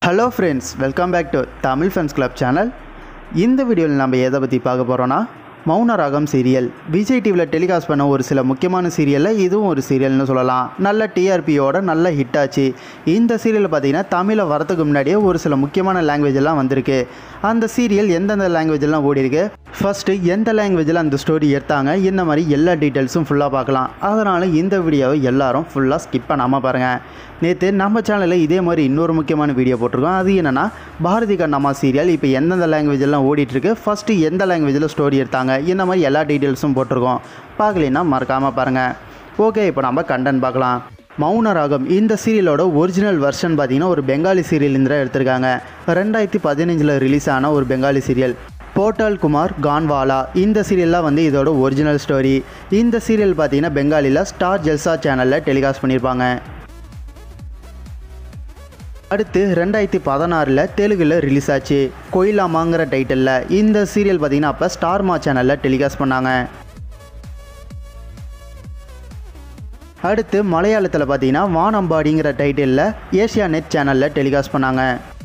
hello friends welcome back to Tamil friends club channel இந்த வீடியோவில் நம்ம எதை பற்றி பார்க்க போகிறோன்னா மௌன ராகம் சீரியல் விஜய் டிவியில் டெலிகாஸ்ட் பண்ண ஒரு சில முக்கியமான சீரியலில் இதுவும் ஒரு சீரியல்னு சொல்லலாம் நல்ல டிஆர்பியோட நல்ல ஹிட் ஆச்சு இந்த சீரியல் பார்த்தீங்கன்னா தமிழில் வரதுக்கு முன்னாடியே ஒரு சில முக்கியமான லாங்குவேஜ் எல்லாம் வந்திருக்கு அந்த சீரியல் எந்தெந்த லாங்குவேஜ் எல்லாம் ஓடி இருக்கு ஃபர்ஸ்ட்டு எந்த லாங்குவேஜில் அந்த ஸ்டோரி எடுத்தாங்க இந்த மாதிரி எல்லா டீட்டெயில்ஸும் ஃபுல்லாக பார்க்கலாம் அதனால் இந்த வீடியோவை எல்லாரும் ஃபுல்லாக ஸ்கிப் பண்ணாமல் பாருங்கள் நேற்று நம்ம சேனலில் இதே மாதிரி இன்னொரு முக்கியமான வீடியோ போட்டிருக்கோம் அது என்னென்னா பாரதி கண்ணம்மா சீரியல் இப்போ எந்தெந்த லாங்குவேஜ் எல்லாம் ஓடிட்டுருக்கு ஃபஸ்ட்டு எந்த லாங்குவேஜில் ஸ்டோரி எடுத்தாங்க இந்த மாதிரி எல்லா டீட்டெயில்ஸும் போட்டிருக்கோம் பார்க்கலைன்னா மறக்காமல் பாருங்கள் ஓகே இப்போ நம்ம கண்டென்ட் பார்க்கலாம் மௌன ராகம் இந்த சீரியலோட ஒரிஜினல் வெர்ஷன் பார்த்தீங்கன்னா ஒரு பெங்காலி சீரியல் இருந்தால் எடுத்திருக்காங்க ரெண்டாயிரத்தி பதினஞ்சில் ரிலீஸ் ஆன ஒரு பெங்காலி சீரியல் போர்ட்டல் குமார் கான்வாலா இந்த சீரியல்லாம் வந்து இதோட ஒரிஜினல் ஸ்டோரி இந்த சீரியல் பார்த்தீங்கன்னா பெங்காலியில் ஸ்டார் ஜெல்சா சேனலில் டெலிகாஸ்ட் பண்ணியிருப்பாங்க அடுத்து ரெண்டாயிரத்தி பதினாறில் தெலுங்கில் ரிலீஸ் ஆச்சு கொயிலாமாங்கிற டைட்டிலில் இந்த சீரியல் பார்த்தீங்கன்னா அப்போ ஸ்டார்மா சேனலில் டெலிகாஸ்ட் பண்ணாங்க அடுத்து மலையாளத்தில் பார்த்தீங்கன்னா வானம்பாடிங்கிற டைட்டிலில் ஏஷியா நெட் சேனலில் டெலிகாஸ்ட் பண்ணாங்க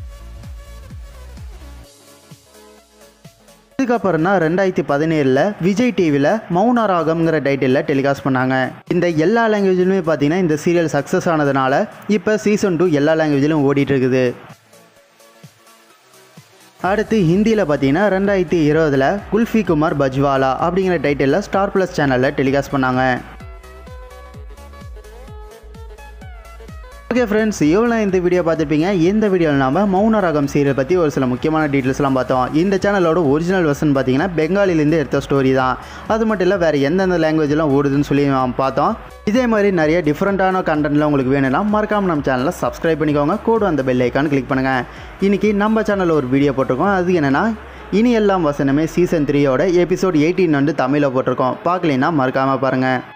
இதுக்கப்புறம் தான் ரெண்டாயிரத்தி பதினேழில் விஜய் டிவியில் மௌன ராகம்ங்கிற டைட்டிலில் டெலிகாஸ்ட் பண்ணாங்க இந்த எல்லா லாங்குவேஜிலுமே பார்த்தீங்கன்னா இந்த சீரியல் சக்ஸஸ் ஆனதுனால இப்போ சீசன் டூ எல்லா லாங்குவேஜிலும் ஓடிட்டு இருக்குது அடுத்து ஹிந்தியில் பார்த்தீங்கன்னா ரெண்டாயிரத்தி இருபதில் குல்ஃபி குமார் பஜ்வாலா அப்படிங்கிற டைட்டிலில் ஸ்டார் ப்ளஸ் சேனலில் டெலிகாஸ்ட் பண்ணாங்க ஓகே ஃப்ரெண்ட்ஸ் இவ்வளோ இந்த வீடியோ பார்த்துருப்பீங்க இந்த வீடியோவில் நாம மௌன ராகம் சீரியல் பற்றி ஒரு சில முக்கியமான டீட்டெயில்ஸ்லாம் பார்த்தோம் இந்த சேனலோட ஒரிஜினல் வெர்ஷன் பார்த்தீங்கன்னா பெங்காலிலேருந்து எடுத்த ஸ்டோரி தான் அது மட்டும் இல்லை வேறு எந்தெந்த லாங்குவேஜ்லாம் ஓடுதுன்னு சொல்லி நாம் பார்த்தோம் இதே மாதிரி நிறைய டிஃப்ரெண்ட்டான கண்டென்ட்லாம் உங்களுக்கு வேணும்னா மறக்காம நம்ம சேனலை சப்ஸ்கிரைப் பண்ணிக்கோங்க கூட அந்த பெல் ஐக்கான் கிளிக் பண்ணுங்கள் இன்றைக்கி நம்ம சேனலில் ஒரு வீடியோ போட்டிருக்கோம் அது என்னென்னா இனி எல்லாம் வசனமே சீசன் த்ரீயோட எபிசோட் எயிட்டீன் வந்து தமிழில் போட்டிருக்கோம் பார்க்கலைன்னா மறக்காமல் பாருங்கள்